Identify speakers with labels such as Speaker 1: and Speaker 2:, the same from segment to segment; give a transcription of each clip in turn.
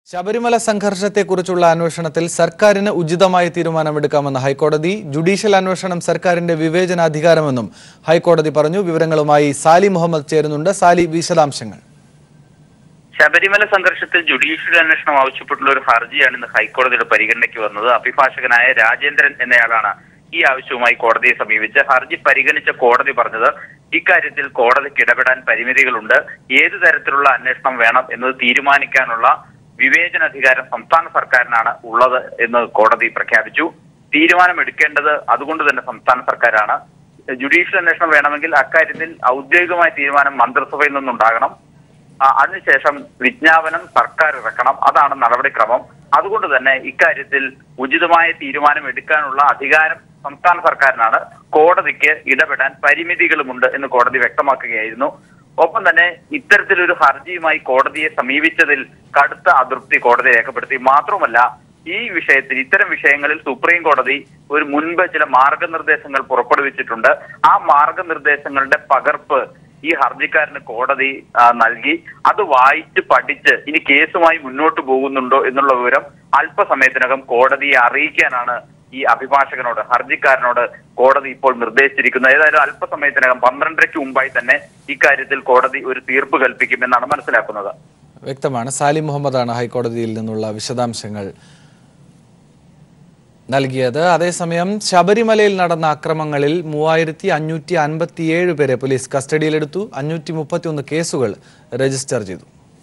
Speaker 1: ശബരിമല സംഘർഷത്തെക്കുറിച്ചുള്ള അന്വേഷണത്തിൽ സർക്കാരിന് ഉചിതമായ തീരുമാനമെടുക്കാമെന്ന് ഹൈക്കോടതി ജുഡീഷ്യൽ അന്വേഷണം സർക്കാരിന്റെ വിവേചനാധികാരമെന്നും ഹൈക്കോടതി പറഞ്ഞു വിവരങ്ങളുമായി സാലി മുഹമ്മദ് ചേരുന്നുണ്ട് സാലി വിശദാംശങ്ങൾ
Speaker 2: ശബരിമല സംഘർഷത്തിൽ ജുഡീഷ്യൽ അന്വേഷണം ആവശ്യപ്പെട്ടുള്ള ഒരു ഹർജിയാണ് ഇന്ന് ഹൈക്കോടതിയുടെ പരിഗണനയ്ക്ക് വന്നത് അഭിഭാഷകനായ രാജേന്ദ്രൻ എന്നയാളാണ് ഈ ആവശ്യവുമായി കോടതിയെ സമീപിച്ച് ഹർജി പരിഗണിച്ച കോടതി പറഞ്ഞത് ഇക്കാര്യത്തിൽ കോടതിക്ക് ഇടപെടാൻ പരിമിതികളുണ്ട് ഏതു തരത്തിലുള്ള അന്വേഷണം വേണം എന്നത് തീരുമാനിക്കാനുള്ള വിവേചനാധികാരം സംസ്ഥാന സർക്കാരിനാണ് ഉള്ളത് എന്ന് കോടതി പ്രഖ്യാപിച്ചു തീരുമാനമെടുക്കേണ്ടത് അതുകൊണ്ട് തന്നെ സംസ്ഥാന സർക്കാരാണ് ജുഡീഷ്യൽ അന്വേഷണം വേണമെങ്കിൽ അക്കാര്യത്തിൽ ഔദ്യോഗികമായ തീരുമാനം മന്ത്രിസഭയിൽ നിന്നുണ്ടാകണം ആ, അതിനുശേഷം വിജ്ഞാപനം സർക്കാർ ഇറക്കണം അതാണ് നടപടിക്രമം അതുകൊണ്ട് തന്നെ ഇക്കാര്യത്തിൽ ഉചിതമായ തീരുമാനം എടുക്കാനുള്ള അധികാരം സംസ്ഥാന സർക്കാരിനാണ് കോടതിക്ക് ഇടപെടാൻ പരിമിതികളുമുണ്ട് എന്ന് കോടതി വ്യക്തമാക്കുകയായിരുന്നു ഒപ്പം തന്നെ ഇത്തരത്തിലൊരു ഹർജിയുമായി കോടതിയെ സമീപിച്ചതിൽ കടുത്ത അതൃപ്തി കോടതി രേഖപ്പെടുത്തി മാത്രമല്ല ഈ വിഷയത്തിൽ ഇത്തരം വിഷയങ്ങളിൽ സുപ്രീം കോടതി ഒരു മുൻപ് ചില മാർഗനിർദ്ദേശങ്ങൾ പുറപ്പെടുവിച്ചിട്ടുണ്ട് ആ മാർഗനിർദ്ദേശങ്ങളുടെ പകർപ്പ് ഈ ഹർജിക്കാരന് കോടതി ആ, നൽകി അത് വായിച്ച് പഠിച്ച് ഇനി കേസുമായി മുന്നോട്ട് പോകുന്നുണ്ടോ എന്നുള്ള വിവരം അല്പസമയത്തിനകം കോടതിയെ അറിയിക്കാനാണ് ഈ അഭിഭാഷകനോട് ഹർജിക്കാരനോട് കോടതി ഇപ്പോൾ നിർദ്ദേശിച്ചിരിക്കുന്നത് ഏതായാലും അല്പസമയത്തിനകം പന്ത്രണ്ടരയ്ക്ക് മുമ്പായി തന്നെ ഇക്കാര്യത്തിൽ കോടതി ഒരു തീർപ്പ് കൽപ്പിക്കുമെന്നാണ് മനസ്സിലാക്കുന്നത്
Speaker 1: വ്യക്തമാണ് സാലി മുഹമ്മദാണ് ഹൈക്കോടതിയിൽ നിന്നുള്ള വിശദാംശങ്ങൾ നൽകിയത് അതേസമയം ശബരിമലയിൽ നടന്ന അക്രമങ്ങളിൽ മൂവായിരത്തി അഞ്ഞൂറ്റി അൻപത്തിയേഴ് പേരെ പോലീസ് കസ്റ്റഡിയിലെടുത്തു അഞ്ഞൂറ്റി മുപ്പത്തിയൊന്ന് കേസുകൾ രജിസ്റ്റർ ചെയ്തു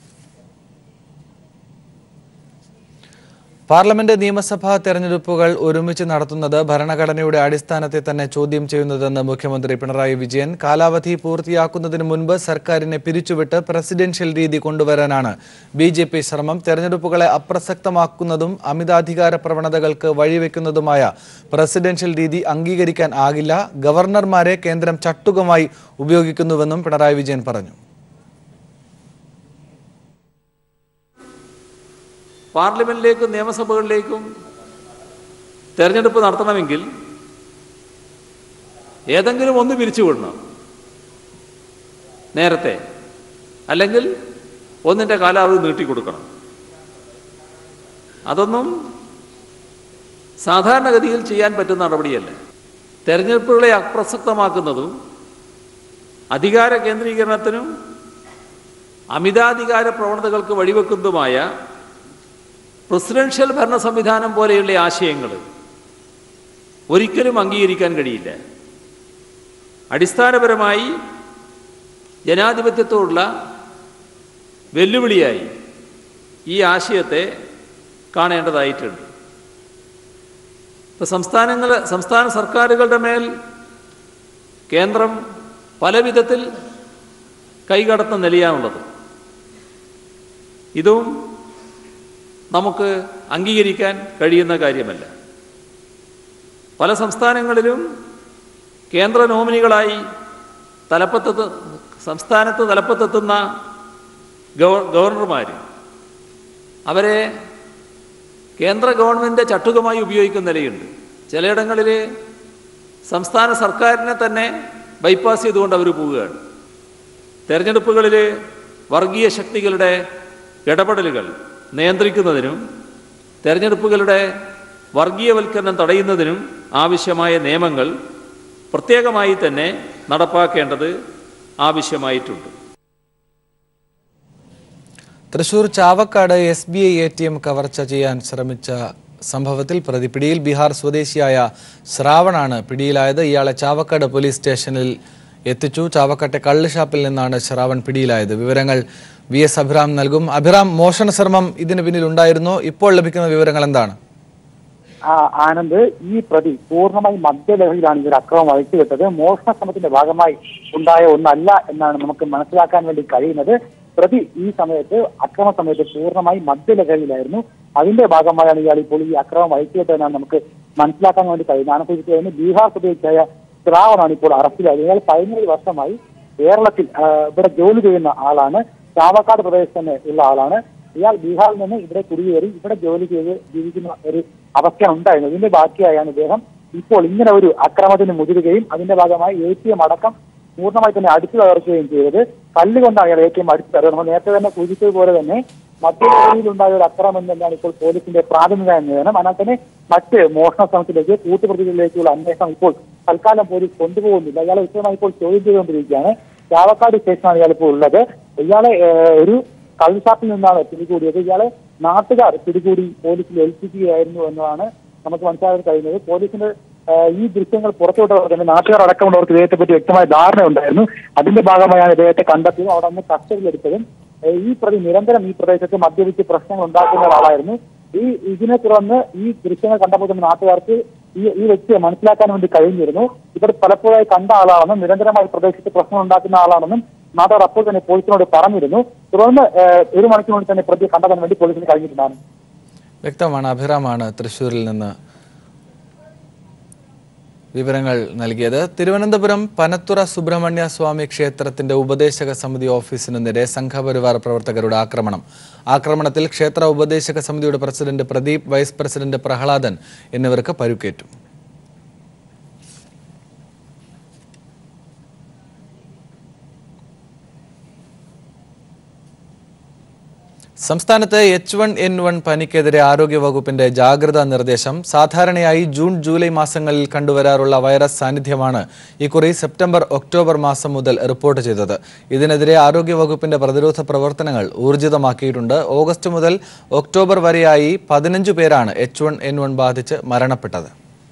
Speaker 1: പാർലമെന്റ് നിയമസഭാ തെരഞ്ഞെടുപ്പുകൾ ഒരുമിച്ച് നടത്തുന്നത് ഭരണഘടനയുടെ അടിസ്ഥാനത്തെ തന്നെ ചോദ്യം ചെയ്യുന്നതെന്ന് മുഖ്യമന്ത്രി പിണറായി വിജയൻ കാലാവധി പൂർത്തിയാക്കുന്നതിന് മുൻപ് സർക്കാരിനെ പിരിച്ചുവിട്ട് പ്രസിഡൻഷ്യൽ രീതി കൊണ്ടുവരാനാണ് ബി ജെ പി ശ്രമം തെരഞ്ഞെടുപ്പുകളെ അപ്രസക്തമാക്കുന്നതും അമിതാധികാര പ്രവണതകൾക്ക് വഴിവെക്കുന്നതുമായ പ്രസിഡൻഷ്യൽ രീതി അംഗീകരിക്കാൻ ആകില്ല ഗവർണർമാരെ കേന്ദ്രം ചട്ടുകമായി ഉപയോഗിക്കുന്നുവെന്നും പിണറായി വിജയൻ പറഞ്ഞു
Speaker 3: പാർലമെന്റിലേക്കും നിയമസഭകളിലേക്കും തെരഞ്ഞെടുപ്പ് നടത്തണമെങ്കിൽ ഏതെങ്കിലും ഒന്ന് പിരിച്ചുവിടണം നേരത്തെ അല്ലെങ്കിൽ ഒന്നിൻ്റെ കാലാവധി നീട്ടിക്കൊടുക്കണം അതൊന്നും സാധാരണഗതിയിൽ ചെയ്യാൻ പറ്റുന്ന നടപടിയല്ല തെരഞ്ഞെടുപ്പുകളെ അപ്രസക്തമാക്കുന്നതും അധികാര കേന്ദ്രീകരണത്തിനും അമിതാധികാര പ്രവണതകൾക്ക് വഴിവെക്കുന്നതുമായ പ്രസിഡൻഷ്യൽ ഭരണ സംവിധാനം പോലെയുള്ള ആശയങ്ങൾ ഒരിക്കലും അംഗീകരിക്കാൻ കഴിയില്ല അടിസ്ഥാനപരമായി ജനാധിപത്യത്തോടുള്ള വെല്ലുവിളിയായി ഈ ആശയത്തെ കാണേണ്ടതായിട്ടുണ്ട് ഇപ്പം സംസ്ഥാനങ്ങൾ സംസ്ഥാന സർക്കാരുകളുടെ മേൽ കേന്ദ്രം പല വിധത്തിൽ കൈകടത്തുന്ന നിലയാണുള്ളത് ഇതും നമുക്ക് അംഗീകരിക്കാൻ കഴിയുന്ന കാര്യമല്ല പല സംസ്ഥാനങ്ങളിലും കേന്ദ്ര നോമിനികളായി തലപ്പത്തെത്ത് സംസ്ഥാനത്ത് തലപ്പത്തെത്തുന്ന ഗവ ഗവർണർമാർ അവരെ കേന്ദ്ര ഗവൺമെൻറ് ചട്ടുകമായി ഉപയോഗിക്കുന്ന നിലയുണ്ട് ചിലയിടങ്ങളിൽ സംസ്ഥാന സർക്കാരിനെ തന്നെ ബൈപ്പാസ് ചെയ്തുകൊണ്ട് അവർ പോവുകയാണ് തെരഞ്ഞെടുപ്പുകളിൽ വർഗീയ ശക്തികളുടെ ഇടപെടലുകൾ നിയന്ത്രിക്കുന്നതിനും തെരഞ്ഞെടുപ്പുകളുടെ വർഗീയവൽക്കരണം തടയുന്നതിനും ആവശ്യമായ നിയമങ്ങൾ പ്രത്യേകമായി തന്നെ നടപ്പാക്കേണ്ടത് ആവശ്യമായിട്ടുണ്ട്
Speaker 1: Thrissur Chavakkad S B I A T M കവർച്ച ചെയ്യാൻ ശ്രമിച്ച സംഭവത്തിൽ പ്രതി പിടിയിൽ ബീഹാർ സ്വദേശിയായ ശ്രാവണാണ് പിടിയിലായത് ഇയാളെ ചാവക്കാട് പോലീസ് സ്റ്റേഷനിൽ എത്തിച്ചു ചാവക്കാട്ടെ കള്ള് ഷാപ്പിൽ നിന്നാണ് ശ്രാവൺ പിടിയിലായത് വിവരങ്ങൾ വി എസ് അഭിറാം നൽകും അഭിറാം മോഷണ ശ്രമം ഇതിന് പിന്നിൽ ഉണ്ടായിരുന്നോ ഇപ്പോൾ ലഭിക്കുന്ന വിവരങ്ങൾ എന്താണ്
Speaker 4: ആ, ആനന്ദ് ഈ പ്രതി പൂർണ്ണമായി മദ്യലഹരിയിലാണ് ഈ ഒരു അക്രമം അഴിച്ചുവിട്ടത് മോഷണ ശ്രമത്തിന്റെ ഭാഗമായി ഉണ്ടായ ഒന്നല്ല എന്നാണ് നമുക്ക് മനസ്സിലാക്കാൻ വേണ്ടി കഴിയുന്നത് പ്രതി ഈ സമയത്ത് അക്രമ സമയത്ത് പൂർണ്ണമായി മദ്യലഹരിയിലായിരുന്നു അതിന്റെ ഭാഗമായാണ് ഇയാൾ ഇപ്പോൾ ഈ അക്രമം അഴിച്ചുവിട്ടതെന്നാണ് നമുക്ക് മനസ്സിലാക്കാൻ വേണ്ടി കഴിയുന്നത് ആനന്ദിച്ചതിന് ബീഹാർ സ്വദേശിയായ ശ്രാവണാണ് ഇപ്പോൾ അറസ്റ്റിലായത് ഇയാൾ പതിനേഴ് വർഷമായി കേരളത്തിൽ ആ, ഇവിടെ ജോലി ചെയ്യുന്ന ആളാണ് ചാവക്കാട് പ്രദേശത്ത് തന്നെ ഉള്ള ആളാണ് ഇയാൾ ബീഹാറിൽ നിന്ന് ഇവിടെ കുടിയേറി ഇവിടെ ജോലി ചെയ്ത് ജീവിക്കുന്ന ഒരു അവസ്ഥയാണ് ഉണ്ടായിരുന്നത് ഇതിന്റെ ബാക്കിയായാണ് ഇദ്ദേഹം ഇപ്പോൾ ഇങ്ങനെ ഒരു അക്രമത്തിന് മുതിരുകയും അതിന്റെ ഭാഗമായി എ ടി എം അടക്കം പൂർണ്ണമായി തന്നെ അടിച്ചു തകർക്കുകയും ചെയ്തത് കല്ലുകൊണ്ടാണ് അയാൾ എ ടി എം അടിച്ചു തകർന്നത് നമ്മൾ നേരത്തെ തന്നെ സൂചിച്ചതുപോലെ തന്നെ മധ്യവേദിയിലുണ്ടായ ഒരു അക്രമം തന്നെയാണ് ഇപ്പോൾ പോലീസിന്റെ പ്രാഥമിക നിഗമനം അതിനാൽ തന്നെ മറ്റ് മോഷണ ശ്രമത്തിലേക്ക് കൂട്ടുപ്രതികളിലേക്കുള്ള അന്വേഷണം ഇപ്പോൾ തൽക്കാലം പോലീസ് കൊണ്ടുപോകുന്നില്ല ഇയാളെ വിശദമായി ഇപ്പോൾ ചോദ്യം ചെയ്തുകൊണ്ടിരിക്കുകയാണ് ചാവക്കാട് സ്റ്റേഷനാണ് ഇയാൾ ഇപ്പോൾ ഉള്ളത് ഇയാളെ ഏഹ്, ഒരു കള്ള് ഷാപ്പിൽ നിന്നാണ് പിടികൂടിയത് ഇയാളെ നാട്ടുകാർ പിടികൂടി പോലീസിൽ ഏൽപ്പിക്കുകയായിരുന്നു എന്നതാണ് നമുക്ക് മനസ്സിലാക്കാൻ കഴിയുന്നത് പോലീസിന്റെ ഏഹ്, ഈ ദൃശ്യങ്ങൾ പുറത്തുവിട്ടവർ തന്നെ നാട്ടുകാർ അടക്കമുള്ളവർക്ക് ഇദ്ദേഹത്തെ പറ്റി വ്യക്തമായ ധാരണ ഉണ്ടായിരുന്നു അതിന്റെ ഭാഗമായാണ് ഇദ്ദേഹത്തെ കണ്ടെത്തിയതും അവിടെ നിന്ന് കസ്റ്റഡിയിലെടുത്തതും ഏഹ്, ഈ പ്രതി നിരന്തരം ഈ പ്രദേശത്ത് മദ്യപിച്ച് പ്രശ്നങ്ങൾ ഉണ്ടാക്കുന്ന ഒരാളായിരുന്നു ഈ ഇതിനെ തുടർന്ന് ഈ ദൃശ്യങ്ങൾ കണ്ടപ്പോൾ തന്നെ നാട്ടുകാർക്ക് ഈ ഈ വ്യക്തിയെ മനസ്സിലാക്കാൻ വേണ്ടി കഴിഞ്ഞിരുന്നു ഇവർ പലപ്പോഴായി കണ്ട ആളാണെന്നും നിരന്തരമായി പ്രദേശത്ത് പ്രശ്നം ഉണ്ടാക്കുന്ന ആളാണെന്നും നാട്ടുകാർ അപ്പോൾ തന്നെ പോലീസിനോട് പറഞ്ഞിരുന്നു തുടർന്ന് ഏഹ്, ഒരു മണിക്കൂറിനുള്ളിൽ തന്നെ പ്രതിയെ കണ്ടെത്താൻ വേണ്ടി പോലീസിന് കഴിഞ്ഞിട്ടുണ്ടായിരുന്നു
Speaker 1: വ്യക്തമാണ് അഭിറാമാണ് തൃശൂരിൽ നിന്ന് വിവരങ്ങൾ നൽകിയത് തിരുവനന്തപുരം പനത്തുറ സുബ്രഹ്മണ്യ സ്വാമി ക്ഷേത്രത്തിന്റെ ഉപദേശക സമിതി ഓഫീസിനു നേരെ സംഘപരിവാർ പ്രവർത്തകരുടെ ആക്രമണം ആക്രമണത്തിൽ ക്ഷേത്ര ഉപദേശക സമിതിയുടെ പ്രസിഡന്റ് പ്രദീപ് വൈസ് പ്രസിഡന്റ് പ്രഹ്ലാദൻ എന്നിവർക്ക് പരുക്കേറ്റു സംസ്ഥാനത്ത് എച്ച് വൺ എൻ വൺ പനിക്കെതിരെ ആരോഗ്യവകുപ്പിന്റെ ജാഗ്രതാ നിർദ്ദേശം സാധാരണയായി ജൂൺ ജൂലൈ മാസങ്ങളിൽ കണ്ടുവരാറുള്ള വൈറസ് സാന്നിധ്യമാണ് ഇക്കുറി സെപ്റ്റംബർ ഒക്ടോബർ മാസം മുതൽ റിപ്പോർട്ട് ചെയ്തത് ഇതിനെതിരെ ആരോഗ്യവകുപ്പിന്റെ പ്രതിരോധ പ്രവർത്തനങ്ങൾ ഊർജിതമാക്കിയിട്ടുണ്ട് ഓഗസ്റ്റ് മുതൽ ഒക്ടോബർ വരെയായി പതിനഞ്ചു പേരാണ് എച്ച് വൺ എൻ വൺ ബാധിച്ച് മരണപ്പെട്ടത്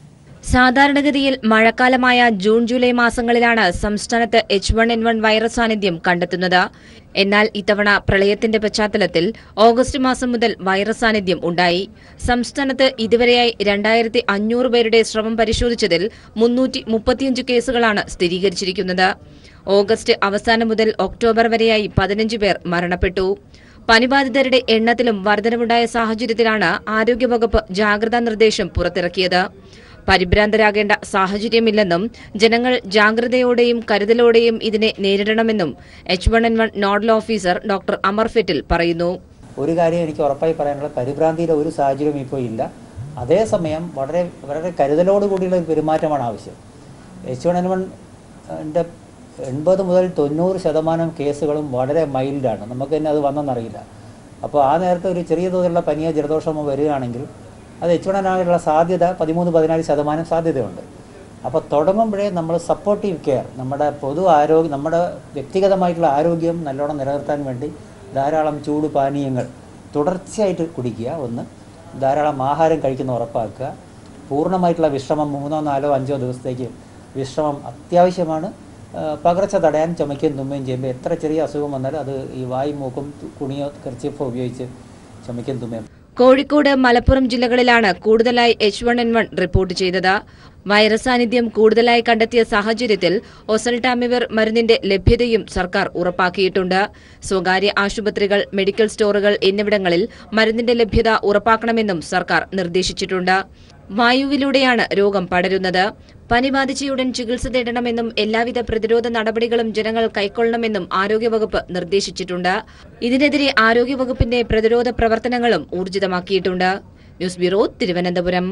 Speaker 5: സാധാരണഗതിയിൽ മഴക്കാലമായ ജൂൺ ജൂലൈ മാസങ്ങളിലാണ് സംസ്ഥാനത്ത് H one N one virus സാന്നിധ്യം കണ്ടെത്തുന്നത് എന്നാൽ ഇത്തവണ പ്രളയത്തിന്റെ പശ്ചാത്തലത്തിൽ ഓഗസ്റ്റ് മാസം മുതൽ വൈറസ് സാന്നിധ്യം ഉണ്ടായി സംസ്ഥാനത്ത് ഇതുവരെയായി രണ്ടായിരത്തി അഞ്ഞൂറ് പേരുടെ ശ്രമം പരിശോധിച്ചതിൽ മുന്നൂറ്റി മുപ്പത്തിയഞ്ച് കേസുകളാണ് സ്ഥിരീകരിച്ചിരിക്കുന്നത് ഓഗസ്റ്റ് അവസാനം മുതൽ ഒക്ടോബർ വരെയായി പതിനഞ്ച് പേർ മരണപ്പെട്ടു പനിബാധിതരുടെ എണ്ണത്തിലും വർധനവുണ്ടായ സാഹചര്യത്തിലാണ് ആരോഗ്യവകുപ്പ് ജാഗ്രതാ നിർദ്ദേശം പുറത്തിറക്കിയത് പരിഭ്രാന്തരാകേണ്ട സാഹചര്യമില്ലെന്നും ജനങ്ങൾ ജാഗ്രതയോടെയും കരുതലോടെയും ഇതിനെ നേരിടണമെന്നും H one N one nodal officer doctor Amar Fettle പറയുന്നു
Speaker 6: ഒരു കാര്യം എനിക്ക് ഉറപ്പായി പറയാനുള്ളത് പരിഭ്രാന്തിയുടെ ഒരു സാഹചര്യം ഇപ്പോൾ ഇല്ല അതേസമയം വളരെ വളരെ കരുതലോട് കൂടിയുള്ള ഒരു പെരുമാറ്റമാണ് ആവശ്യം എച്ച് വൺ എൻ വണ്ണിൻ്റെ എൺപത് മുതൽ തൊണ്ണൂറ് ശതമാനം കേസുകളും വളരെ മൈൽഡാണ് നമുക്ക് തന്നെ അത് വന്നെന്നറിയില്ല അപ്പോൾ ആ നേരത്തെ ഒരു ചെറിയ തോതിലുള്ള പനിയോ ജലദോഷമോ വരികയാണെങ്കിൽ അത് എച്ച് വൺ ആകാനുള്ള സാധ്യത പതിമൂന്ന് പതിനാല് ശതമാനം സാധ്യതയുണ്ട് അപ്പോൾ തുടങ്ങുമ്പോഴേ നമ്മൾ സപ്പോർട്ടീവ് കെയർ നമ്മുടെ പൊതു ആരോഗ്യം നമ്മുടെ വ്യക്തിഗതമായിട്ടുള്ള ആരോഗ്യം നല്ലോണം നിലനിർത്താൻ വേണ്ടി ധാരാളം ചൂട് പാനീയങ്ങൾ തുടർച്ചയായിട്ട് കുടിക്കുക ഒന്ന് ധാരാളം ആഹാരം കഴിക്കുന്ന ഉറപ്പാക്കുക പൂർണ്ണമായിട്ടുള്ള വിശ്രമം മൂന്നോ നാലോ അഞ്ചോ ദിവസത്തേക്ക് വിശ്രമം അത്യാവശ്യമാണ് ആ, പകർച്ച തടയാൻ ചുമയ്ക്കുകയും തുമ്മുകയും ചെയ്യുമ്പോൾ എത്ര ചെറിയ അസുഖം വന്നാലും അത് ഈ വായും മൂക്കും കുണിയോ കർച്ചിഫോ ഉപയോഗിച്ച് ചുമയ്ക്കുകയും തുമ്മയും
Speaker 5: കോഴിക്കോട് മലപ്പുറം ജില്ലകളിലാണ് കൂടുതലായി H one N one report ചെയ്തത് വൈറസ് സാന്നിധ്യം കൂടുതലായി കണ്ടെത്തിയ സാഹചര്യത്തിൽ ഒസൽടാമിവർ മരുന്നിന്റെ ലഭ്യതയും സർക്കാർ ഉറപ്പാക്കിയിട്ടുണ്ട് സ്വകാര്യ ആശുപത്രികൾ മെഡിക്കൽ സ്റ്റോറുകൾ എന്നിവിടങ്ങളിൽ മരുന്നിന്റെ ലഭ്യത ഉറപ്പാക്കണമെന്നും സർക്കാർ നിർദ്ദേശിച്ചിട്ടുണ്ട് വായുവിലൂടെയാണ് രോഗം പടരുന്നത് പനി ബാധിച്ചയുടൻ ചികിത്സ തേടണമെന്നും എല്ലാവിധ പ്രതിരോധ നടപടികളും ജനങ്ങൾ കൈക്കൊള്ളണമെന്നും ആരോഗ്യവകുപ്പ് നിർദ്ദേശിച്ചിട്ടുണ്ട് ഇതിനെതിരെ ആരോഗ്യവകുപ്പിന്റെ പ്രതിരോധ പ്രവർത്തനങ്ങളും ഊർജിതമാക്കിയിട്ടുണ്ട് ന്യൂസ് ബ്യൂറോ തിരുവനന്തപുരം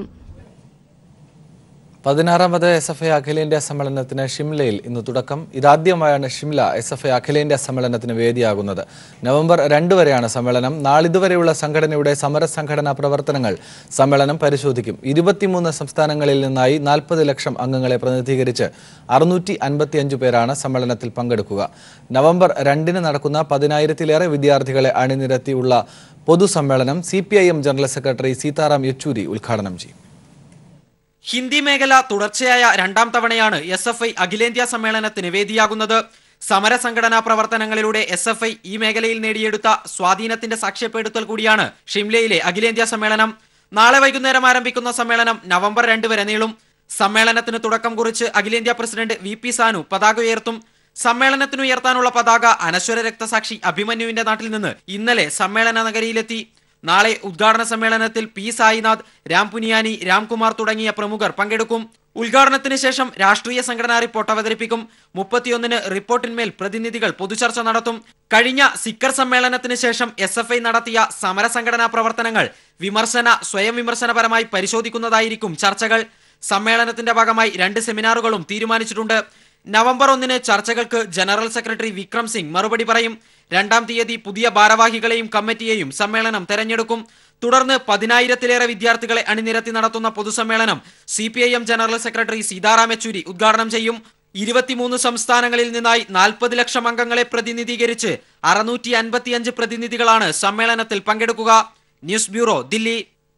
Speaker 1: പതിനാറാമത് എസ് എഫ് ഐ അഖിലേന്ത്യാ സമ്മേളനത്തിന് ഷിംലയിൽ ഇന്ന് തുടക്കം ഇതാദ്യമായാണ് ഷിംല എസ് എഫ് ഐ അഖിലേന്ത്യാ സമ്മേളനത്തിന് വേദിയാകുന്നത് നവംബർ രണ്ട് വരെയാണ് സമ്മേളനം നാളിതുവരെയുള്ള സംഘടനയുടെ സമര സംഘടനാ പ്രവർത്തനങ്ങൾ സമ്മേളനം പരിശോധിക്കും ഇരുപത്തിമൂന്ന് സംസ്ഥാനങ്ങളിൽ നിന്നായി നാൽപ്പത് ലക്ഷം അംഗങ്ങളെ പ്രതിനിധീകരിച്ച് അറുന്നൂറ്റി അൻപത്തിയഞ്ച് പേരാണ് സമ്മേളനത്തിൽ പങ്കെടുക്കുക നവംബർ രണ്ടിന് നടക്കുന്ന പതിനായിരത്തിലേറെ വിദ്യാർത്ഥികളെ അണിനിരത്തിയുള്ള പൊതുസമ്മേളനം C general secretary Sitaram Yechury ഉദ്ഘാടനം ചെയ്യും
Speaker 7: ഹിന്ദി മേഖല തുടർച്ചയായ രണ്ടാം തവണയാണ് എസ് എഫ് ഐ അഖിലേന്ത്യാ സമ്മേളനത്തിന് വേദിയാകുന്നത് സമരസംഘടനാ പ്രവർത്തനങ്ങളിലൂടെ എസ് എഫ് ഐ ഈ മേഖലയിൽ നേടിയെടുത്ത സ്വാധീനത്തിന്റെ സാക്ഷ്യപ്പെടുത്തൽ കൂടിയാണ് ഷിംലയിലെ അഖിലേന്ത്യാ സമ്മേളനം നാളെ വൈകുന്നേരം ആരംഭിക്കുന്ന സമ്മേളനം നവംബർ രണ്ട് വരെ നീളും സമ്മേളനത്തിന് തുടക്കം കുറിച്ച് അഖിലേന്ത്യാ പ്രസിഡന്റ് വി പി സാനു പതാക ഉയർത്തും സമ്മേളനത്തിന് ഉയർത്താനുള്ള പതാക അനശ്വര രക്തസാക്ഷി അഭിമന്യുവിന്റെ നാട്ടിൽ നിന്ന് ഇന്നലെ സമ്മേളന നഗരിയിലെത്തി നാളെ ഉദ്ഘാടന സമ്മേളനത്തിൽ പി സായിനാഥ് രാം പുനിയാനി രാംകുമാർ തുടങ്ങിയ പ്രമുഖർ പങ്കെടുക്കും ഉദ്ഘാടനത്തിന് ശേഷം രാഷ്ട്രീയ സംഘടനാ റിപ്പോർട്ട് അവതരിപ്പിക്കും മുപ്പത്തിയൊന്നിന് റിപ്പോർട്ടിന്മേൽ പ്രതിനിധികൾ പൊതുചർച്ച നടത്തും കഴിഞ്ഞ സിക്കർ സമ്മേളനത്തിന് ശേഷം എസ് എഫ് ഐ നടത്തിയ സമരസംഘടനാ പ്രവർത്തനങ്ങൾ വിമർശന സ്വയം വിമർശനപരമായി പരിശോധിക്കുന്നതായിരിക്കും ചർച്ചകൾ സമ്മേളനത്തിന്റെ ഭാഗമായി രണ്ട് സെമിനാറുകളും തീരുമാനിച്ചിട്ടുണ്ട് നവംബർ ഒന്നിന് ചർച്ചകൾക്ക് ജനറൽ സെക്രട്ടറി വിക്രം സിംഗ് മറുപടി പറയും രണ്ടാം തീയതി പുതിയ ഭാരവാഹികളെയും കമ്മിറ്റിയെയും സമ്മേളനം തെരഞ്ഞെടുക്കും തുടർന്ന് പതിനായിരത്തിലേറെ വിദ്യാർത്ഥികളെ അണിനിരത്തി നടത്തുന്ന പൊതുസമ്മേളനം C P I M general secretary Sitaram Yechury ഉദ്ഘാടനം ചെയ്യും ഇരുപത്തിമൂന്ന് സംസ്ഥാനങ്ങളിൽ നിന്നായി നാൽപ്പത് ലക്ഷം അംഗങ്ങളെ പ്രതിനിധീകരിച്ച് അറുന്നൂറ്റി അൻപത്തിയഞ്ച് പ്രതിനിധികളാണ് സമ്മേളനത്തിൽ പങ്കെടുക്കുക news bureau Delhi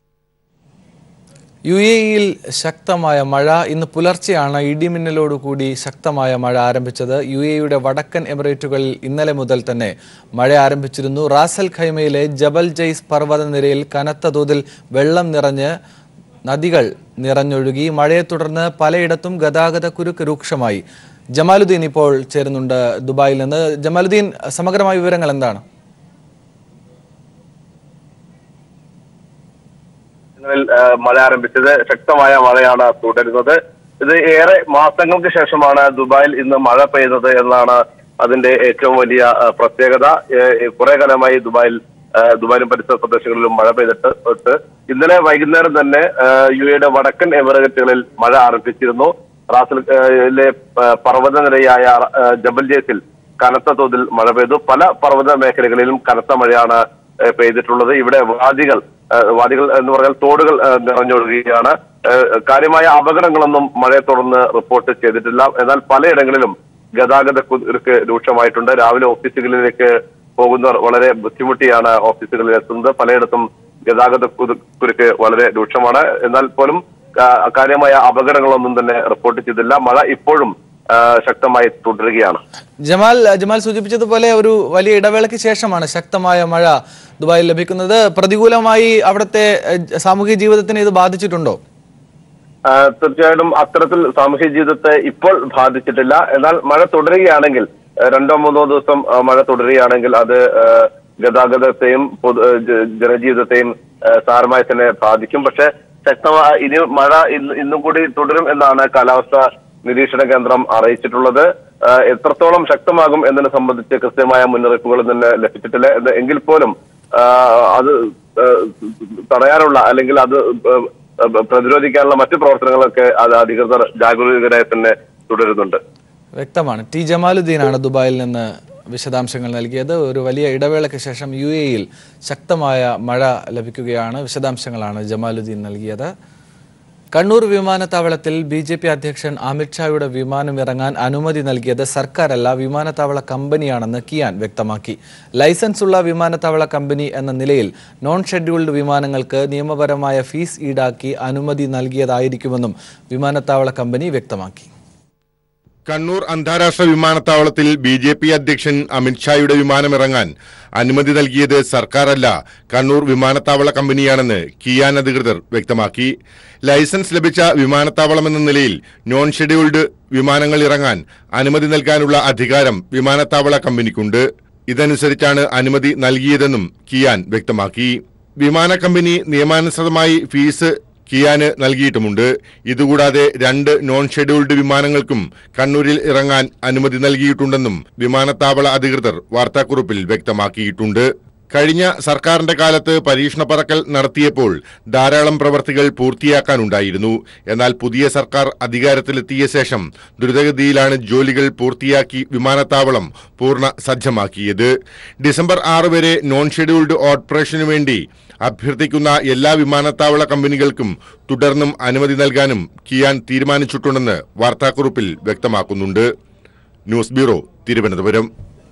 Speaker 1: U A ഇയിൽ ശക്തമായ മഴ ഇന്ന് പുലർച്ചെയാണ് ഇടിമിന്നലോടുകൂടി ശക്തമായ മഴ ആരംഭിച്ചത് യു എയുടെ വടക്കൻ എമിറേറ്റുകളിൽ ഇന്നലെ മുതൽ തന്നെ മഴ ആരംഭിച്ചിരുന്നു റാസൽ ഖൈമയിലെ ജബൽ ജയ്സ് പർവ്വതനിരയിൽ കനത്ത തോതിൽ വെള്ളം നിറഞ്ഞ് നദികൾ നിറഞ്ഞൊഴുകി മഴയെ തുടർന്ന് പലയിടത്തും ഗതാഗത കുരുക്ക് രൂക്ഷമായി ജമാലുദ്ദീൻ ഇപ്പോൾ ചേരുന്നുണ്ട് ദുബായിൽ നിന്ന് ജമാലുദ്ദീൻ സമഗ്രമായ വിവരങ്ങൾ എന്താണ്
Speaker 8: ഇന്നലെ മഴ ആരംഭിച്ചത് ശക്തമായ മഴയാണ് തുടരുന്നത് ഇത് ഏറെ മാസങ്ങൾക്ക് ശേഷമാണ് ദുബായിൽ ഇന്ന് മഴ പെയ്തത് എന്നാണ് അതിന്റെ ഏറ്റവും വലിയ ആ, പ്രത്യേകത ഏ, കുറെ കാലമായി ദുബായിൽ ആ, ദുബായിലും പരിസര പ്രദേശങ്ങളിലും മഴ പെയ്തിട്ട് തൊട്ട് ഇന്നലെ വൈകുന്നേരം തന്നെ ആ, യു എയുടെ വടക്കൻ എമിറേറ്റുകളിൽ മഴ ആരംഭിച്ചിരുന്നു റാസിലെ പർവ്വതനിരയായ ആ, ജബൽ ജേസിൽ കനത്ത തോതിൽ മഴ പെയ്തു പല പർവ്വത മേഖലകളിലും കനത്ത മഴയാണ് ഏഹ് പെയ്തിട്ടുള്ളത് ഇവിടെ വാദികൾ ഏഹ് വാദികൾ എന്ന് പറഞ്ഞാൽ തോടുകൾ ഏഹ് നിറഞ്ഞൊഴുകുകയാണ് ഏഹ് കാര്യമായ അപകടങ്ങളൊന്നും മഴയെ തുടർന്ന് റിപ്പോർട്ട് ചെയ്തിട്ടില്ല എന്നാൽ പലയിടങ്ങളിലും ഗതാഗത കുരുക്ക് രൂക്ഷമായിട്ടുണ്ട് രാവിലെ ഓഫീസുകളിലേക്ക് പോകുന്നവർ വളരെ ബുദ്ധിമുട്ടിയാണ് ഓഫീസുകളിൽ എത്തുന്നത് പലയിടത്തും ഗതാഗത കുരു- കുരുക്ക് വളരെ രൂക്ഷമാണ് എന്നാൽ പോലും കാ- കാര്യമായ അപകടങ്ങളൊന്നും തന്നെ റിപ്പോർട്ട് ചെയ്തില്ല മഴ ഇപ്പോഴും ആ, ശക്തമായി തുടരുകയാണ്
Speaker 1: ജമാൽ ജമാൽ സൂചിപ്പിച്ചതുപോലെ ഒരു വലിയ ഇടവേളയ്ക്ക് ശേഷമാണ് ശക്തമായ മഴ ദുബായിൽ ലഭിക്കുന്നത് പ്രതികൂലമായി അവിടുത്തെ എഹ്, സാമൂഹിക ജീവിതത്തിനെ ഇത് ബാധിച്ചിട്ടുണ്ടോ
Speaker 8: ആ, തീർച്ചയായിട്ടും അത്തരത്തിൽ സാമൂഹ്യ ജീവിതത്തെ ഇപ്പോൾ ബാധിച്ചിട്ടില്ല എന്നാൽ മഴ തുടരുകയാണെങ്കിൽ ആ, രണ്ടോ മൂന്നോ ദിവസം ആ, മഴ തുടരുകയാണെങ്കിൽ അത് ആ, ഗതാഗതത്തെയും പൊതു ആ, ജ- ജനജീവിതത്തെയും ആ, സാരമായി തന്നെ ബാധിക്കും പക്ഷെ ശക്തമായ ഇനി മഴ ഇന്ന് ഇന്നും കൂടി തുടരും എന്നാണ് കാലാവസ്ഥ നിരീക്ഷണ കേന്ദ്രം അറിയിച്ചിട്ടുള്ളത് ആ, എത്രത്തോളം ശക്തമാകും എന്നതിനെ സംബന്ധിച്ച് കൃത്യമായ മുന്നറിയിപ്പുകൾ തന്നെ ലഭിച്ചിട്ടില്ല എന്ന് എങ്കിൽ പോലും ആ, അത് ആ, തടയാനുള്ള അല്ലെങ്കിൽ അത് ആ, ആ, പ്രതിരോധിക്കാനുള്ള മറ്റു പ്രവർത്തനങ്ങളൊക്കെ അത് അധികൃതർ ജാഗരൂകരായി തന്നെ തുടരുന്നുണ്ട്
Speaker 1: വ്യക്തമാണ് ടി ജമാലുദ്ദീനാണ് ദുബായിൽ നിന്ന് വിശദാംശങ്ങൾ നൽകിയത് ഒരു വലിയ ഇടവേളയ്ക്ക് ശേഷം യു എയിൽ ശക്തമായ മഴ ലഭിക്കുകയാണ് വിശദാംശങ്ങളാണ് ജമാലുദ്ദീൻ നൽകിയത് കണ്ണൂർ വിമാനത്താവളത്തിൽ ബി ജെ പി അധ്യക്ഷൻ അമിത്ഷായുടെ വിമാനം ഇറങ്ങാൻ അനുമതി നൽകിയത് സർക്കാരല്ല വിമാനത്താവള കമ്പനിയാണെന്ന് കിയാൻ വ്യക്തമാക്കി ലൈസൻസ് ഉള്ള വിമാനത്താവള കമ്പനി എന്ന നിലയിൽ നോൺ ഷെഡ്യൂൾഡ് വിമാനങ്ങൾക്ക് നിയമപരമായ ഫീസ് ഈടാക്കി അനുമതി നൽകിയതായിരിക്കുമെന്നും വിമാനത്താവള കമ്പനി വ്യക്തമാക്കി
Speaker 9: കണ്ണൂർ അന്താരാഷ്ട്ര വിമാനത്താവളത്തിൽ ബി ജെ പി അധ്യക്ഷൻ അമിത്ഷായുടെ വിമാനമിറങ്ങാൻ അനുമതി നൽകിയത് സർക്കാരല്ല കണ്ണൂർ വിമാനത്താവള കമ്പനിയാണെന്ന് കിയാൻ അധികൃതർ വ്യക്തമാക്കി ലൈസൻസ് ലഭിച്ച വിമാനത്താവളമെന്ന നിലയിൽ നോൺ ഷെഡ്യൂൾഡ് വിമാനങ്ങൾ ഇറങ്ങാൻ അനുമതി നൽകാനുള്ള അധികാരം വിമാനത്താവള കമ്പനിക്കുണ്ട് ഇതനുസരിച്ചാണ് അനുമതി നൽകിയതെന്നും കിയാൻ വ്യക്തമാക്കി വിമാന കമ്പനി നിയമാനുസൃതമായി ഫീസ് കിയാന് നൽകിയിട്ടുമുണ്ട് ഇതുകൂടാതെ രണ്ട് നോൺ ഷെഡ്യൂൾഡ് വിമാനങ്ങൾക്കും കണ്ണൂരിൽ ഇറങ്ങാൻ അനുമതി നൽകിയിട്ടുണ്ടെന്നും വിമാനത്താവള അധികൃതർ വാർത്താക്കുറിപ്പിൽ വ്യക്തമാക്കിയിട്ടുണ്ട് കഴിഞ്ഞ സർക്കാരിന്റെ കാലത്ത് പരീക്ഷണ പറക്കൽ നടത്തിയപ്പോൾ ധാരാളം പ്രവർത്തികൾ പൂർത്തിയാക്കാനുണ്ടായിരുന്നു എന്നാൽ പുതിയ സർക്കാർ അധികാരത്തിലെത്തിയ ശേഷം ദ്രുതഗതിയിലാണ് ജോലികൾ പൂർത്തിയാക്കി വിമാനത്താവളം പൂർണ്ണ സജ്ജമാക്കിയത് ഡിസംബർ ആറ് വരെ നോൺ ഷെഡ്യൂൾഡ് ഓപ്പറേഷനു വേണ്ടി അഭ്യർത്ഥിക്കുന്ന എല്ലാ വിമാനത്താവള കമ്പനികൾക്കും തുടർന്നും അനുമതി നൽകാനും കിയാൻ തീരുമാനിച്ചിട്ടുണ്ടെന്ന് വാർത്താക്കുറിപ്പിൽ വ്യക്തമാക്കുന്നുണ്ട് ന്യൂസ് ബ്യൂറോ തിരുവനന്തപുരം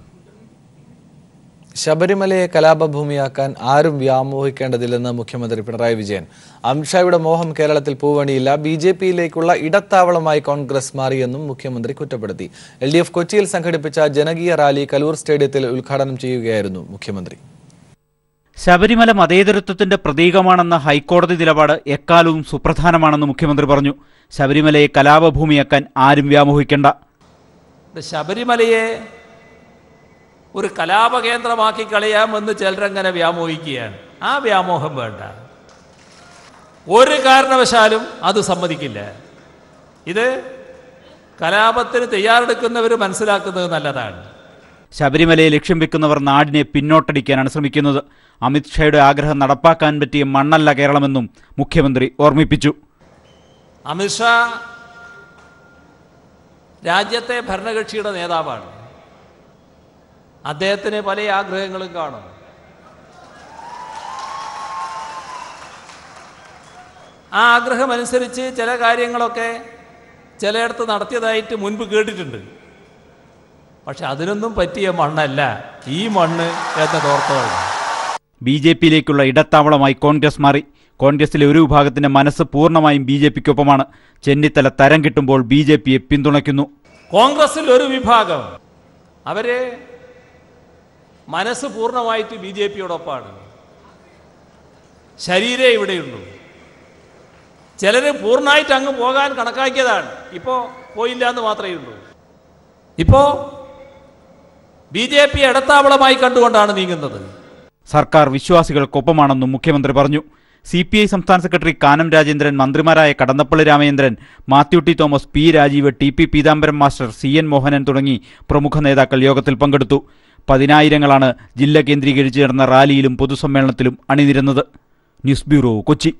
Speaker 1: ശബരിമലയെ കലാപഭൂമിയാക്കാൻ ആരും വ്യാമോഹിക്കേണ്ടതില്ലെന്ന് മുഖ്യമന്ത്രി പിണറായി വിജയൻ അമിത്ഷായുടെ മോഹം കേരളത്തിൽ പൂവണിയില്ല ബി ജെ പിയിലേക്കുള്ള ഇടത്താവളമായി കോൺഗ്രസ് മാറിയെന്നും മുഖ്യമന്ത്രി കുറ്റപ്പെടുത്തി എൽ ഡി എഫ് കൊച്ചിയിൽ സംഘടിപ്പിച്ച ജനകീയ റാലി കലൂർ സ്റ്റേഡിയത്തിൽ ഉദ്ഘാടനം ചെയ്യുകയായിരുന്നു മുഖ്യമന്ത്രി
Speaker 10: ശബരിമല മതേതരത്വത്തിന്റെ പ്രതീകമാണെന്ന ഹൈക്കോടതി നിലപാട് എക്കാലവും സുപ്രധാനമാണെന്ന് മുഖ്യമന്ത്രി പറഞ്ഞു ശബരിമലയെ കലാപഭൂമിയാക്കാൻ ആരും വ്യാമോഹിക്കേണ്ട
Speaker 3: ശബരിമലയെ ഒരു കലാപകേന്ദ്രമാക്കി കളയാമെന്ന് ചിലരങ്ങനെ വ്യാമോഹിക്കുകയാണ് ആ വ്യാമോഹം വേണ്ട ഒരു കാരണവശാലും അത് സമ്മതിക്കില്ല ഇത് കലാപത്തിന് തയ്യാറെടുക്കുന്നവർ മനസ്സിലാക്കുന്നത് നല്ലതാണ്
Speaker 10: ശബരിമലയെ ലക്ഷ്യം വെക്കുന്നവർ നാടിനെ പിന്നോട്ടടിക്കാനാണ് ശ്രമിക്കുന്നത് അമിത്ഷായുടെ ആഗ്രഹം നടപ്പാക്കാൻ പറ്റിയ മണ്ണല്ല കേരളമെന്നും മുഖ്യമന്ത്രി ഓർമ്മിപ്പിച്ചു
Speaker 3: അമിത്ഷാ രാജ്യത്തെ ഭരണകക്ഷിയുടെ നേതാവാണ് അദ്ദേഹത്തിന് പല ആഗ്രഹങ്ങളും കാണും ആ ആഗ്രഹമനുസരിച്ച് ചില കാര്യങ്ങളൊക്കെ ചിലയിടത്ത് നടത്തിയതായിട്ട് മുൻപ് കേട്ടിട്ടുണ്ട് പക്ഷെ അതിനൊന്നും പറ്റിയ മണ്ണല്ല ഈ മണ്ണ് എന്നതോർത്തോളം
Speaker 10: ബി ജെ പിയിലേക്കുള്ള ഇടത്താവളമായി കോൺഗ്രസ് മാറി കോൺഗ്രസിലെ ഒരു വിഭാഗത്തിന്റെ മനസ്സ് പൂർണ്ണമായും ബി ജെ പിക്കൊപ്പമാണ് ചെന്നിത്തല തരം കിട്ടുമ്പോൾ ബി ജെ പിയെ പിന്തുണയ്ക്കുന്നു
Speaker 3: കോൺഗ്രസിൽ ഒരു വിഭാഗം അവര് മനസ്സ് പൂർണ്ണമായിട്ട് ബി ജെ പിയോടൊപ്പമാണ് ശരീരേ ഇവിടെയുള്ളൂ ചിലർ പൂർണ്ണമായിട്ട് അങ്ങ് പോകാൻ കണക്കാക്കിയതാണ് ഇപ്പോൾ പോയില്ല എന്ന് മാത്രമേ ഉള്ളൂ ഇപ്പോൾ ബി ജെ പി ഇടത്താവളമായി കണ്ടുകൊണ്ടാണ് നീങ്ങുന്നത്
Speaker 10: സർക്കാർ വിശ്വാസികൾക്കൊപ്പമാണെന്നും മുഖ്യമന്ത്രി പറഞ്ഞു സി പി ഐ സംസ്ഥാന സെക്രട്ടറി കാനം രാജേന്ദ്രൻ മന്ത്രിമാരായ Kadannappally Ramachandran Mathew T Thomas P Rajeev T P Peethambaram master C N Mohanan തുടങ്ങി പ്രമുഖ നേതാക്കൾ യോഗത്തിൽ പങ്കെടുത്തു പതിനായിരങ്ങളാണ് ജില്ല കേന്ദ്രീകരിച്ച് നടന്ന റാലിയിലും പൊതുസമ്മേളനത്തിലും അണിനിരുന്നത് ന്യൂസ് ബ്യൂറോ കൊച്ചി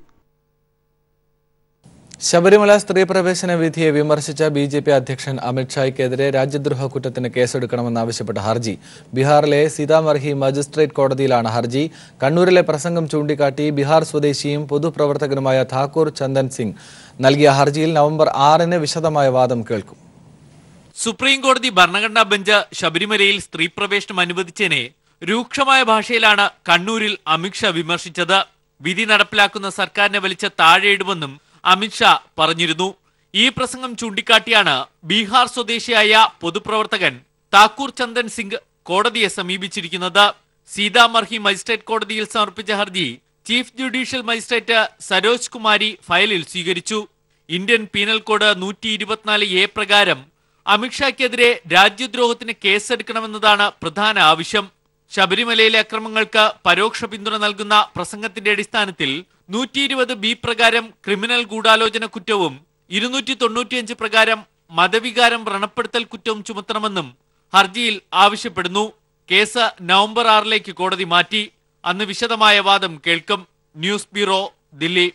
Speaker 1: ശബരിമല സ്ത്രീ പ്രവേശന വിധിയെ വിമർശിച്ച ബി ജെ പി അധ്യക്ഷൻ അമിത്ഷായ്ക്കെതിരെ രാജ്യദ്രോഹ കുറ്റത്തിന് കേസെടുക്കണമെന്നാവശ്യപ്പെട്ട ഹർജി ബീഹാറിലെ സീതാമർഹി മജിസ്ട്രേറ്റ് കോടതിയിലാണ് ഹർജി കണ്ണൂരിലെ പ്രസംഗം ചൂണ്ടിക്കാട്ടി ബീഹാർ സ്വദേശിയും പൊതുപ്രവർത്തകനുമായ ഠാക്കൂർ ചന്ദൻ സിംഗ് നൽകിയ ഹർജിയിൽ നവംബർ ആറിന് വിശദമായ വാദം കേൾക്കും
Speaker 11: സുപ്രീം കോടതി ഭരണഘടനാ ബെഞ്ച് ശബരിമലയിൽ സ്ത്രീ പ്രവേശനം അനുവദിച്ചതിനെ രൂക്ഷമായ ഭാഷയിലാണ് കണ്ണൂരിൽ അമിത്ഷാ വിമർശിച്ചത് വിധി നടപ്പിലാക്കുന്ന സർക്കാരിനെ വലിച്ച താഴെയിടുമെന്നും അമിത്ഷാ പറഞ്ഞിരുന്നു ഈ പ്രസംഗം ചൂണ്ടിക്കാട്ടിയാണ് ബീഹാർ സ്വദേശിയായ പൊതുപ്രവർത്തകൻ താക്കൂർ ചന്ദൻ സിംഗ് കോടതിയെ സമീപിച്ചിരിക്കുന്നത് സീതാമർഹി മജിസ്ട്രേറ്റ് കോടതിയിൽ സമർപ്പിച്ച ഹർജി chief judicial magistrate Saroj Kumari ഫയലിൽ സ്വീകരിച്ചു ഇന്ത്യൻ പീനൽ കോഡ് നൂറ്റി ഇരുപത്തിനാല് എ പ്രകാരം അമിത്ഷായ്ക്കെതിരെ രാജ്യദ്രോഹത്തിന് കേസെടുക്കണമെന്നതാണ് പ്രധാന ആവശ്യം ശബരിമലയിലെ അക്രമങ്ങൾക്ക് പരോക്ഷ പിന്തുണ നൽകുന്ന പ്രസംഗത്തിന്റെ അടിസ്ഥാനത്തിൽ നൂറ്റി ഇരുപത് ബി പ്രകാരം ക്രിമിനൽ ഗൂഢാലോചന കുറ്റവും ഇരുന്നൂറ്റി തൊണ്ണൂറ്റിയഞ്ച് പ്രകാരം മതവികാരം വ്രണപ്പെടുത്തൽ കുറ്റവും ചുമത്തണമെന്നും ഹർജിയിൽ ആവശ്യപ്പെടുന്നു കേസ് നവംബർ ആറിലേക്ക് കോടതി മാറ്റി അന്ന് വിശദമായ വാദം കേൾക്കും ന്യൂസ് ബ്യൂറോ ദില്ലി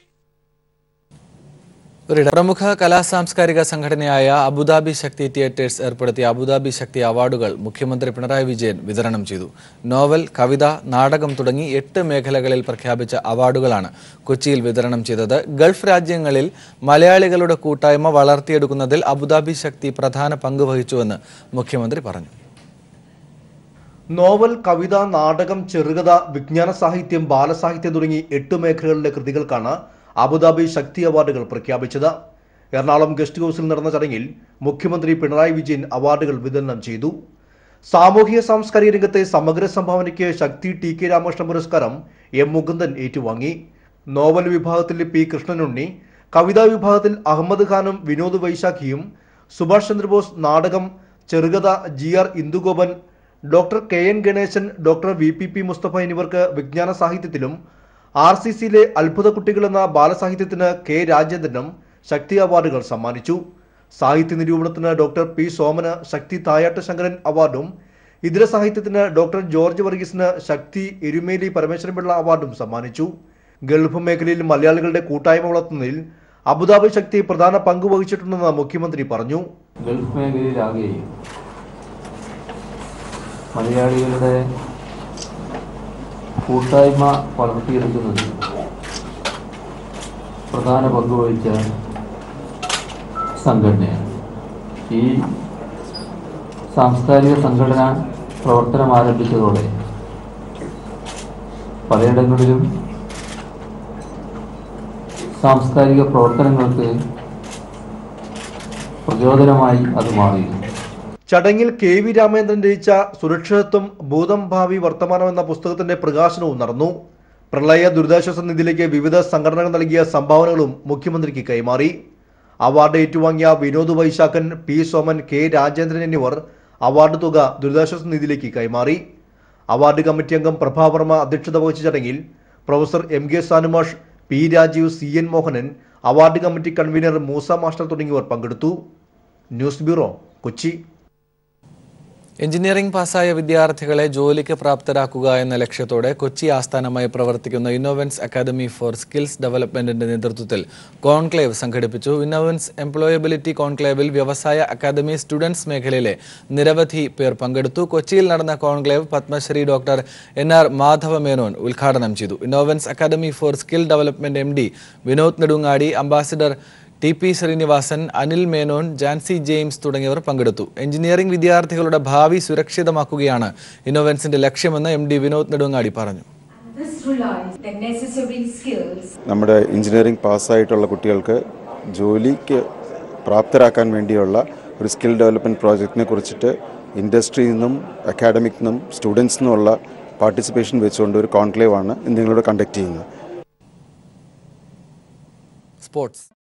Speaker 1: ഒരിട പ്രമുഖ കലാ സാംസ്കാരിക സംഘടനയായ അബുദാബി ശക്തി തിയേറ്റേഴ്സ് ഏർപ്പെടുത്തിയ അബുദാബി ശക്തി അവാർഡുകൾ മുഖ്യമന്ത്രി പിണറായി വിജയൻ വിതരണം ചെയ്തു നോവൽ കവിത നാടകം തുടങ്ങി എട്ട് മേഖലകളിൽ പ്രഖ്യാപിച്ച അവാർഡുകളാണ് കൊച്ചിയിൽ വിതരണം ചെയ്തത് ഗൾഫ് രാജ്യങ്ങളിൽ മലയാളികളുടെ കൂട്ടായ്മ വളർത്തിയെടുക്കുന്നതിൽ അബുദാബി ശക്തി പ്രധാന പങ്ക് വഹിച്ചുവെന്ന് മുഖ്യമന്ത്രി പറഞ്ഞു
Speaker 12: നോവൽ കവിത നാടകം ചെറുകഥ വിജ്ഞാന സാഹിത്യം ബാലസാഹിത്യം തുടങ്ങി എട്ട് മേഖലകളിലെ കൃതികൾക്കാണ് അബുദാബി ശക്തി അവാർഡുകൾ പ്രഖ്യാപിച്ചത് എറണാകുളം ഗസ്റ്റ് ഹൗസിൽ നടന്ന ചടങ്ങിൽ മുഖ്യമന്ത്രി പിണറായി വിജയൻ അവാർഡുകൾ വിതരണം ചെയ്തു സാമൂഹിക സാംസ്കാരിക രംഗത്തെ സമഗ്ര സംഭാവനയ്ക്ക് ശക്തി ടി കെ രാമകൃഷ്ണൻ പുരസ്കാരം എം മുകുന്ദൻ ഏറ്റുവാങ്ങി നോവൽ വിഭാഗത്തിൽ പി കൃഷ്ണനുണ്ണി കവിതാ വിഭാഗത്തിൽ അഹമ്മദ് ഖാനും വിനോദ് വൈശാഖിയും സുഭാഷ് ചന്ദ്രബോസ് നാടകം ചെറുകഥ G R Indugopan doctor K N Ganesan doctor V P P Mustafa എന്നിവർക്ക് വിജ്ഞാന സാഹിത്യത്തിലും ആർ സി സിയിലെ അത്ഭുത കുട്ടികൾ എന്ന ബാലസാഹിത്യത്തിന് കെ രാജേന്ദ്രനും ശക്തി അവാർഡുകൾ സമ്മാനിച്ചു സാഹിത്യ നിരൂപണത്തിന് ഡോക്ടർ പി സോമന് ശക്തി തായാട്ട് ശങ്കരൻ അവാർഡും ഇതര സാഹിത്യത്തിന് ഡോക്ടർ ജോർജ് വർഗീസിന് ശക്തി എരുമേലി പരമേശ്വരൻപിള്ള അവാർഡും സമ്മാനിച്ചു ഗൾഫ് മേഖലയിൽ മലയാളികളുടെ കൂട്ടായ്മ വളർത്തുന്നതിൽ അബുദാബി ശക്തി പ്രധാന പങ്ക് വഹിച്ചിട്ടുണ്ടെന്ന് മുഖ്യമന്ത്രി പറഞ്ഞു
Speaker 13: ഗൾഫ് മേഖലയിലാകെ മലയാളികളുടെ കൂട്ടായ്മ വളർത്തിയെടുക്കുന്നതിൽ പ്രധാന പങ്ക് വഹിച്ച സംഘടനയാണ് ഈ സാംസ്കാരിക സംഘടന പ്രവർത്തനം ആരംഭിച്ചതോടെ പലയിടങ്ങളിലും സാംസ്കാരിക പ്രവർത്തനങ്ങൾക്ക് പ്രചോദനമായി അത് മാറിയിരുന്നു
Speaker 12: ചടങ്ങിൽ കെ വി രാമേന്ദ്രൻ രചിച്ച സുരക്ഷിതത്വം ഭൂതം ഭാവി വർത്തമാനം എന്ന പുസ്തകത്തിന്റെ പ്രകാശനവും നടന്നു പ്രളയ ദുരിതാശ്വാസ നിധിയിലേക്ക് വിവിധ സംഘടനകൾ നൽകിയ സംഭാവനകളും മുഖ്യമന്ത്രിക്ക് കൈമാറി അവാർഡ് ഏറ്റുവാങ്ങിയ വിനോദ് വൈശാഖൻ പി സോമൻ കെ രാജേന്ദ്രൻ എന്നിവർ അവാർഡ് തുക ദുരിതാശ്വാസ നിധിയിലേക്ക് കൈമാറി അവാർഡ് കമ്മിറ്റി അംഗം പ്രഭാവർമ്മ അധ്യക്ഷത വഹിച്ച ചടങ്ങിൽ പ്രൊഫസർ എം കെ സാനുമാഷ് P Rajeev C N Mohanan award committee convener Moosa master തുടങ്ങിയവർ പങ്കെടുത്തു ന്യൂസ് ബ്യൂറോ കൊച്ചി
Speaker 1: എഞ്ചിനീയറിംഗ് പാസ്സായ വിദ്യാർത്ഥികളെ ജോലിക്ക് പ്രാപ്തരാക്കുക എന്ന ലക്ഷ്യത്തോടെ കൊച്ചി ആസ്ഥാനമായി പ്രവർത്തിക്കുന്ന ഇന്നോവൻസ് അക്കാദമി ഫോർ സ്കിൽസ് ഡെവലപ്മെന്റിന്റെ നേതൃത്വത്തിൽ കോൺക്ലേവ് സംഘടിപ്പിച്ചു ഇന്നോവൻസ് എംപ്ലോയബിലിറ്റി കോൺക്ലേവിൽ വ്യവസായ അക്കാദമി സ്റ്റുഡൻസ് മേഖലയിലെ നിരവധി പേർ പങ്കെടുത്തു കൊച്ചിയിൽ നടന്ന conclave Padmashri doctor N R Madhava Menon ഉദ്ഘാടനം ചെയ്തു Innovance academy for skill development M D Vinod Nedungadi ambassador T P Srinivasan Anil Menon Jancy James തുടങ്ങിയവർ പങ്കെടുത്തു എഞ്ചിനീയറിംഗ് വിദ്യാർത്ഥികളുടെ ഭാവി സുരക്ഷിതമാക്കുകയാണ് ഇന്നോവൻസിന്റെ ലക്ഷ്യമെന്ന് എം ഡി വിനോദ് നെടുങ്ങാടി പറഞ്ഞു
Speaker 14: This relies the necessary skills
Speaker 15: നമ്മുടെ എഞ്ചിനീയറിംഗ് പാസ്സായിട്ടുള്ള കുട്ടികൾക്ക് ജോലിക്ക് പ്രാപ്തരാക്കാൻ വേണ്ടിയുള്ള ഒരു സ്കിൽ ഡെവലപ്മെൻറ്റ് പ്രോജക്റ്റിനെ കുറിച്ചിട്ട് ഇൻഡസ്ട്രിയിൽ നിന്നും അക്കാഡമിക് നിന്നും സ്റ്റുഡൻസിൽ നിന്നുമുള്ള പാർട്ടിസിപ്പേഷൻ വെച്ചുകൊണ്ട് ഒരു കോൺക്ലേവ് ആണ് ഇന്ന് നിങ്ങളോട് കണ്ടക്ട് ചെയ്യുന്നത്
Speaker 1: സ്പോർട്സ്